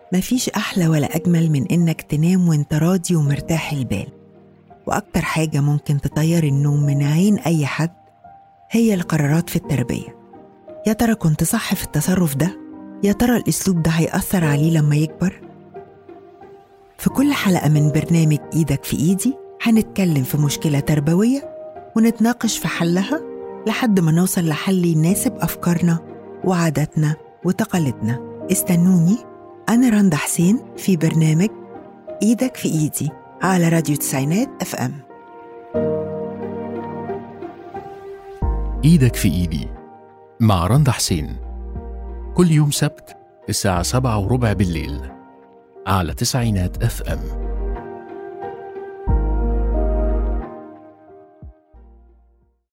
مفيش أحلى ولا أجمل من إنك تنام وإنت راضي ومرتاح البال وأكتر حاجة ممكن تطير النوم من عين أي حد هي القرارات في التربية يا ترى كنت صح في التصرف ده؟ يا ترى الأسلوب ده هيأثر عليه لما يكبر؟ في كل حلقة من برنامج إيدك في إيدي هنتكلم في مشكلة تربوية ونتناقش في حلها لحد ما نوصل لحل يناسب أفكارنا وعاداتنا وتقاليدنا استنوني أنا رندا حسين في برنامج إيدك في إيدي على راديو تسعينات اف ام إيدك في إيدي مع رندا حسين كل يوم سبت الساعة سبعة وربع بالليل على تسعينات اف ام